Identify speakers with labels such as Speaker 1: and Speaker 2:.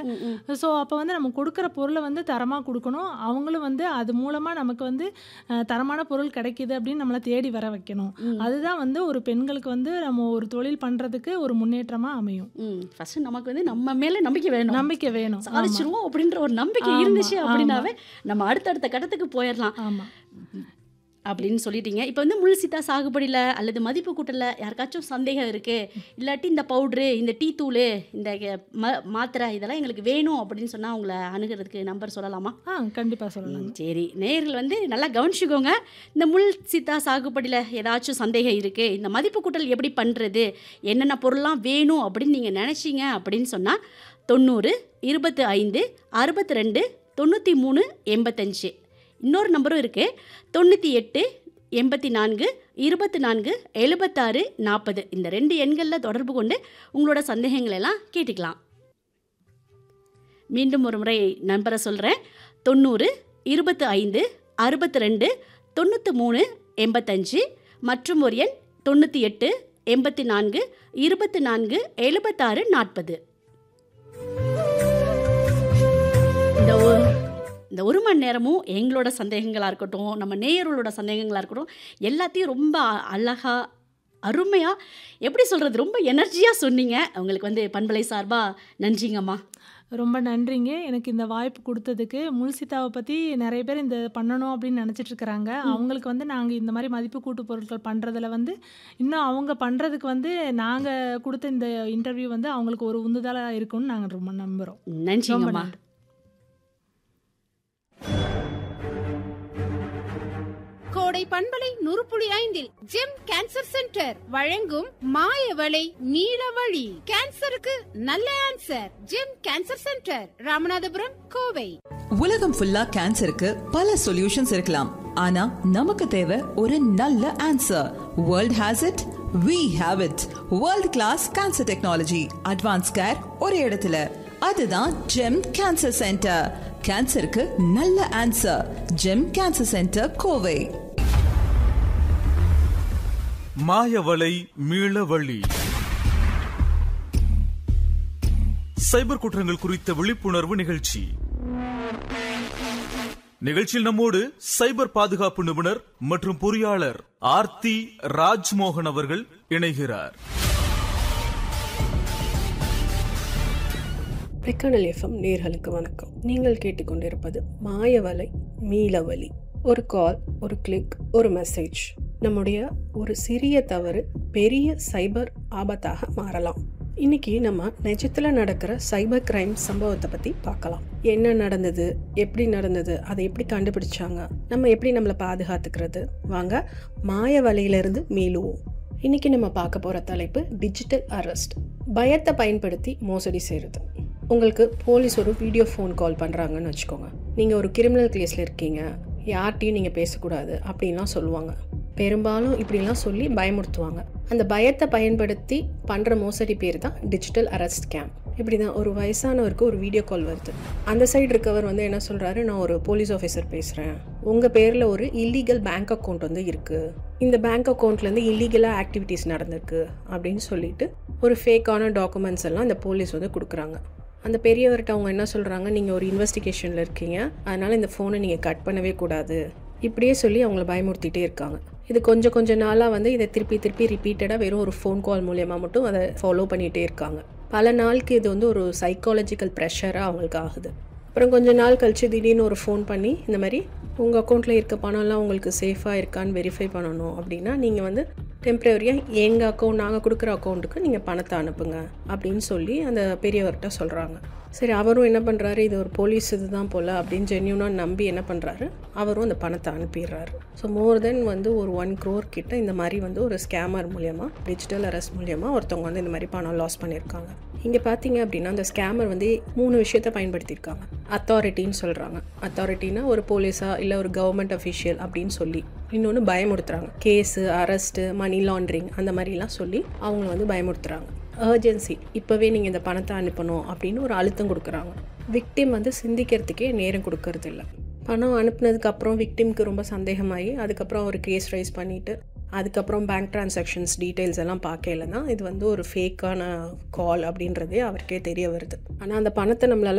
Speaker 1: So அப்போ வந்து நம்ம கொடுக்குற பொருளை வந்து தரமாக கொடுக்கணும் அவங்களும் வந்து அது மூலமாக நமக்கு வந்து அஹ், தரமான பொருள் கிடைக்குது அப்படின்னு நம்மளை தேடி வர வைக்கணும் அதுதான் வந்து ஒரு பெண்களுக்கு வந்து நம்ம ஒரு தொழில் பண்ணுறதுக்கு ஒரு முன்னேற்றமாக அமையும்
Speaker 2: ம் ஃபர்ஸ்ட் நமக்கு வந்து நம்ம மேல நம்பிக்கை வேணும்
Speaker 1: நம்பிக்கை வேணும் ஆமா.
Speaker 2: சாதிச்சிருவோம் அப்படின்ற ஒரு நம்பிக்கை
Speaker 1: ஆமா,
Speaker 2: இருந்துச்சு
Speaker 1: ஆமா.
Speaker 2: அப்படின்னாவே நம்ம அடுத்தடுத்த கட்டத்துக்கு போயிடலாம்
Speaker 1: ஆமாம்
Speaker 2: அப்படின்னு சொல்லிட்டீங்க இப்போ வந்து முள் சீத்தா சாகுபடியில் அல்லது மதிப்பு கூட்டல யாருக்காச்சும் சந்தேகம் இருக்கு இல்லாட்டி இந்த பவுட்ரு இந்த டீ தூள் இந்த ம மாத்திரை இதெல்லாம் எங்களுக்கு வேணும் அப்படின்னு சொன்னால் உங்களை அணுகிறதுக்கு நம்பர் சொல்லலாமா
Speaker 1: ஆ கண்டிப்பாக சொல்லலாம்
Speaker 2: ம், சரி நேயர்கள் வந்து நல்லா கவனிச்சுக்கோங்க இந்த முள் சீத்தா சாகுபடியில் ஏதாச்சும் சந்தேகம் இருக்குது இந்த மதிப்பு கூட்டல் எப்படி பண்ணுறது என்னென்ன பொருள்லாம் வேணும் அப்படின்னு நீங்கள் நினச்சிங்க அப்படின்னு சொன்னால் தொண்ணூறு இருபத்து ஐந்து அறுபத்தி ரெண்டு தொண்ணூற்றி மூணு எண்பத்தஞ்சு இன்னொரு நம்பரும் இருக்குது தொண்ணூற்றி எட்டு எண்பத்தி நான்கு இருபத்தி நான்கு எழுபத்தாறு நாற்பது இந்த ரெண்டு எண்களில் தொடர்பு கொண்டு உங்களோட சந்தேகங்கள் எல்லாம் கேட்டுக்கலாம் மீண்டும் ஒரு முறை நம்பரை சொல்கிறேன் தொண்ணூறு இருபத்து ஐந்து அறுபத்தி ரெண்டு தொண்ணூற்றி மூணு எண்பத்தஞ்சு மற்றும் ஒரு எண் தொண்ணூற்றி எட்டு எண்பத்தி நான்கு இருபத்தி நான்கு எழுபத்தாறு நாற்பது இந்த ஒரு இந்த ஒரு மணி நேரமும் எங்களோட சந்தேகங்களாக இருக்கட்டும் நம்ம நேயர்களோட சந்தேகங்களாக இருக்கட்டும் எல்லாத்தையும் ரொம்ப அழகாக அருமையாக எப்படி சொல்கிறது ரொம்ப எனர்ஜியாக சொன்னீங்க உங்களுக்கு வந்து பண்பலை சார்பாக நன்றிங்கம்மா
Speaker 1: ரொம்ப நன்றிங்க எனக்கு இந்த வாய்ப்பு கொடுத்ததுக்கு முல்சித்தாவை பற்றி நிறைய பேர் இந்த பண்ணணும் அப்படின்னு நினச்சிட்டு இருக்கிறாங்க அவங்களுக்கு வந்து நாங்கள் இந்த மாதிரி மதிப்பு கூட்டு பொருட்கள் பண்ணுறதுல வந்து இன்னும் அவங்க பண்ணுறதுக்கு வந்து நாங்கள் கொடுத்த இந்த இன்டர்வியூ வந்து அவங்களுக்கு ஒரு உந்துதலாக இருக்கும்னு நாங்கள் ரொம்ப நம்புகிறோம் ரொம்ப
Speaker 2: நன்றிங்கம்மா
Speaker 1: நன்றி
Speaker 3: கோடை பண்பலை நுறுப்புளி ஐந்தில் ஜெம் கேன்சர் சென்டர் வழங்கும் மாயவளை நீலவழி கேன்சருக்கு நல்ல answer GEM cancer centre Ramanathapuram Kovai
Speaker 4: உலகம் ஃபுல்லா கேன்சருக்கு பல சொல்யூஷன்ஸ் இருக்கலாம் ஆனா நமக்கு தேவை ஒரு நல்ல answer world has it we have it world class cancer technology advance care ஒரு இடத்துல அதுதான் ஜெம் கேன்சர் சென்டர் கேன்சருக்கு நல்ல answer GEM cancer centre Kovai
Speaker 5: மாயவலை மீளவழி சைபர் குற்றங்கள் குறித்த விழிப்புணர்வு நிகழ்ச்சி நிகழ்ச்சியில் நம்மோடு சைபர் பாதுகாப்பு நிபுணர் மற்றும் பொறியாளர் ஆர்த்தி ராஜ்மோகன் அவர்கள் இணைகிறார்
Speaker 6: ரெக்கார்டல் எஃப்எம் நேர்களுக்கு வணக்கம் நீங்கள் கேட்டுக்கொண்டிருப்பது மாயவலை மீளவலி ஒரு கால் ஒரு கிளிக் ஒரு மெசேஜ் நம்முடைய ஒரு சிறிய தவறு பெரிய சைபர் ஆபத்தாக மாறலாம் இன்னைக்கு நம்ம நிஜத்தில் நடக்கிற சைபர் கிரைம் சம்பவத்தை பற்றி பார்க்கலாம் என்ன நடந்தது எப்படி நடந்தது அதை எப்படி கண்டுபிடிச்சாங்க நம்ம எப்படி நம்மளை பாதுகாத்துக்கிறது வாங்க மாய வலையிலிருந்து மீளுவோம் இன்னைக்கு நம்ம பார்க்க போகிற தலைப்பு டிஜிட்டல் அரெஸ்ட் பயத்தை பயன்படுத்தி மோசடி செய்கிறது உங்களுக்கு போலீஸ் ஒரு வீடியோ ஃபோன் கால் பண்ணுறாங்கன்னு வச்சுக்கோங்க நீங்கள் ஒரு கிரிமினல் கேஸில் இருக்கீங்க யார்கிட்டையும் நீங்கள் பேசக்கூடாது அப்படின்லாம் சொல்லுவாங்க பெரும்பாலும் இப்படிலாம் சொல்லி பயமுறுத்துவாங்க அந்த பயத்தை பயன்படுத்தி பண்ணுற மோசடி பேர் தான் டிஜிட்டல் அரெஸ்ட் ஸ்கேம் இப்படி தான் ஒரு வயசானவருக்கு ஒரு வீடியோ கால் வருது அந்த சைடு இருக்கவர் வந்து என்ன சொல்கிறாரு நான் ஒரு போலீஸ் ஆஃபீஸர் பேசுகிறேன் உங்கள் பேரில் ஒரு இல்லீகல் பேங்க் அக்கௌண்ட் வந்து இருக்குது இந்த பேங்க் அக்கௌண்ட்லேருந்து இல்லீகலாக ஆக்டிவிட்டீஸ் நடந்திருக்கு அப்படின்னு சொல்லிட்டு ஒரு ஃபேக்கான டாக்குமெண்ட்ஸ் எல்லாம் இந்த போலீஸ் வந்து கொடுக்குறாங்க அந்த பெரியவர்கிட்ட அவங்க என்ன சொல்கிறாங்க நீங்கள் ஒரு இன்வெஸ்டிகேஷனில் இருக்கீங்க அதனால் இந்த ஃபோனை நீங்கள் கட் பண்ணவே கூடாது இப்படியே சொல்லி அவங்கள பயமுறுத்திட்டே இருக்காங்க இது கொஞ்சம் கொஞ்ச நாளாக வந்து இதை திருப்பி திருப்பி ரிப்பீட்டடாக வெறும் ஒரு ஃபோன் கால் மூலயமா மட்டும் அதை ஃபாலோ பண்ணிகிட்டே இருக்காங்க பல நாளுக்கு இது வந்து ஒரு சைக்காலஜிக்கல் ப்ரெஷராக அவங்களுக்கு ஆகுது அப்புறம் கொஞ்ச நாள் கழிச்சு திடீர்னு ஒரு ஃபோன் பண்ணி இந்த மாதிரி உங்கள் அக்கௌண்ட்டில் இருக்க பணம்லாம் உங்களுக்கு சேஃபாக இருக்கான்னு வெரிஃபை பண்ணணும் அப்படின்னா நீங்கள் வந்து டெம்ப்ரவரியாக எங்கள் அக்கௌண்ட் நாங்கள் கொடுக்குற அக்கௌண்ட்டுக்கு நீங்கள் பணத்தை அனுப்புங்க அப்படின்னு சொல்லி அந்த பெரியவர்கிட்ட சொல்கிறாங்க சரி அவரும் என்ன பண்ணுறாரு இது ஒரு போலீஸ் இதுதான் போல் அப்படின்னு ஜென்யூனாக நம்பி என்ன பண்ணுறாரு அவரும் அந்த பணத்தை அனுப்பிடுறாரு ஸோ மோர் தென் வந்து ஒரு ஒன் க்ரோர் கிட்ட இந்த மாதிரி வந்து ஒரு ஸ்கேமர் மூலயமா டிஜிட்டல் அரெஸ்ட் மூலயமா ஒருத்தவங்க வந்து இந்த மாதிரி பணம் லாஸ் பண்ணியிருக்காங்க இங்கே பார்த்தீங்க அப்படின்னா அந்த ஸ்கேமர் வந்து மூணு விஷயத்தை பயன்படுத்தியிருக்காங்க அத்தாரிட்டின்னு சொல்கிறாங்க அத்தாரிட்டினா ஒரு போலீஸா இல்லை ஒரு கவர்மெண்ட் அஃபிஷியல் அப்படின்னு சொல்லி இன்னொன்று பயமுறுத்துறாங்க கேஸு அரெஸ்ட்டு மணி லாண்ட்ரிங் அந்த மாதிரிலாம் சொல்லி அவங்கள வந்து பயமுறுத்துறாங்க அர்ஜென்சி இப்போவே நீங்கள் இந்த பணத்தை அனுப்பணும் அப்படின்னு ஒரு அழுத்தம் கொடுக்குறாங்க விக்டிம் வந்து சிந்திக்கிறதுக்கே நேரம் கொடுக்கறது இல்லை பணம் அனுப்புனதுக்கு அப்புறம் விக்டிம்க்கு ரொம்ப சந்தேகமாகி அதுக்கப்புறம் ஒரு கேஸ் ரைஸ் பண்ணிவிட்டு அதுக்கப்புறம் பேங்க் டிரான்சாக்ஷன்ஸ் டீட்டெயில்ஸ் எல்லாம் பார்க்கல தான் இது வந்து ஒரு ஃபேக்கான கால் அப்படின்றதே அவருக்கே தெரிய வருது ஆனால் அந்த பணத்தை நம்மளால்